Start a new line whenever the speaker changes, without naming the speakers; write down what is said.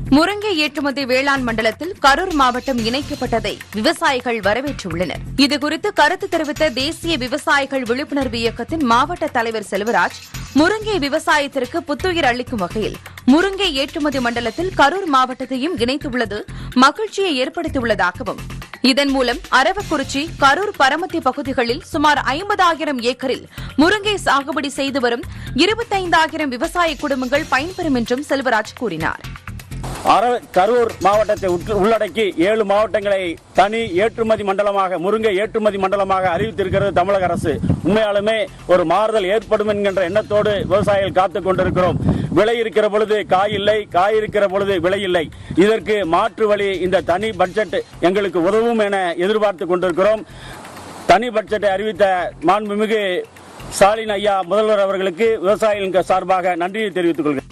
முருங்கை ஏற்றுமதி வேளாண் மண்டலத்தில் கரூர் மாவட்டம் இணைக்கப்பட்டதை விவசாயிகள் வரவேற்றுள்ளனர் இதுகுறித்து கருத்து தெரிவித்த தேசிய விவசாயிகள் விழிப்புணர்வு இயக்கத்தின் மாவட்ட தலைவர் செல்வராஜ் முருங்கை விவசாயத்திற்கு புத்துயிர் அளிக்கும் வகையில் முருங்கை ஏற்றுமதி மண்டலத்தில் கரூர் மாவட்டத்தையும் இணைத்துள்ளது மகிழ்ச்சியை ஏற்படுத்தியுள்ளதாகவும் இதன் மூலம் அரவக்குறிச்சி கரூர் பரமத்தி பகுதிகளில் சுமார் ஐம்பதாயிரம் ஏக்கரில் முருங்கை சாகுபடி செய்து வரும் இருபத்தைந்தாயிரம் விவசாய குடும்பங்கள் பயன்பெறும் என்றும் செல்வராஜ் கூறினார்
அர- கரூர் மாவட்டத்தை உட்- உள்ளடக்கி ஏழு மாவட்டங்களை தனி ஏற்றுமதி மண்டலமாக முருங்கை ஏற்றுமதி மண்டலமாக அறிவித்திருக்கிறது தமிழக அரசு உண்மையாலுமே ஒரு மாறுதல் ஏற்படும் என்கின்ற எண்ணத்தோடு விவசாயிகள் காத்துக் கொண்டிருக்கிறோம் விலை இருக்கிற பொழுது காய் இல்லை காய் இருக்கிற பொழுது விலை இல்லை இதற்கு மாற்று வழி இந்த தனி பட்ஜெட் எங்களுக்கு உதவும் என எதிர்பார்த்து கொண்டிருக்கிறோம் தனி பட்ஜெட்டை அறிவித்த மாண்புமிகு ஸ்டாலின் ஐயா முதல்வர் அவர்களுக்கு விவசாயிகள் சார்பாக நன்றியை தெரிவித்துக் கொள்கிறேன்